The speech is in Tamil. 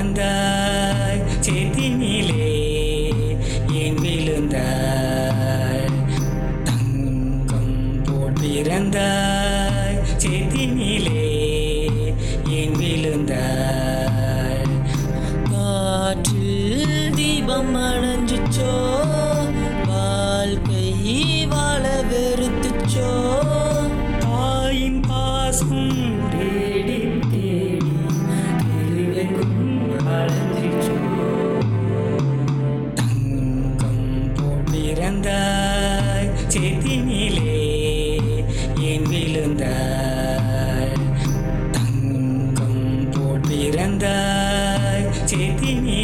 பிறந்தாய் சேத்தினிலே ஏன் விழுந்தாய் தங்கம் போல் பிறந்தாய் சேத்தினிலே ஏன் விழுந்தாய் காற்றில் தீபம் அணைஞ்சிச்சோ வாழ்க்கை வாழ வெறுத்துச்சோ தாயின் பாசம் தேடி தேடி திருவெங்கும் அலைஞ்சிச்சோ. தங்கம் போல் பிறந்தாய் சேத்தினிலே ஏன் விழுந்தாய் தங்கம் போல் பிறந்தாய் சேத்தினிலே